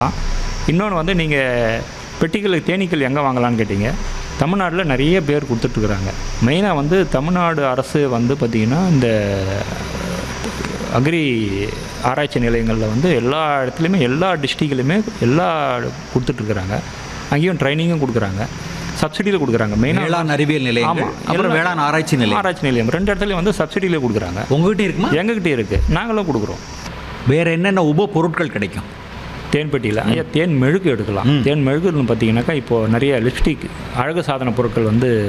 இன்னொன்று வந்து நீங்கள் பெட்டிக்கல் தேனீக்கள் எங்கே வாங்கலாம்னு கேட்டிங்க தமிழ்நாட்டில் நிறைய பேர் கொடுத்துட்ருக்குறாங்க மெயினாக வந்து தமிழ்நாடு அரசு வந்து பார்த்திங்கன்னா இந்த அக்ரி ஆராய்ச்சி நிலையங்களில் வந்து எல்லா இடத்துலையுமே எல்லா டிஸ்ட்ரிக்ட்லையுமே எல்லா கொடுத்துட்ருக்குறாங்க அங்கேயும் ட்ரைனிங்கும் கொடுக்குறாங்க சப்சிடியில் கொடுக்குறாங்க மெயினாக வேளாண் அறிவியல் நிலையங்கள் ஆமாம் அப்புறம் வேளாண் ஆராய்ச்சி நிலையம் ஆராய்ச்சி நிலையம் ரெண்டு இடத்துலையும் வந்து சப்சிடியில் கொடுக்குறாங்க உங்ககிட்ட இருக்குமா எங்ககிட்ட இருக்குது நாங்களும் கொடுக்குறோம் வேற என்னென்ன உப பொருட்கள் கிடைக்கும் தேன் பெட்டியில் ஐயா தேன் மெழுகு எடுக்கலாம் தேன் மெழுகுன்னு பார்த்தீங்கன்னாக்கா இப்போது நிறைய லிப்ஸ்டிக் அழகு சாதன பொருட்கள் வந்து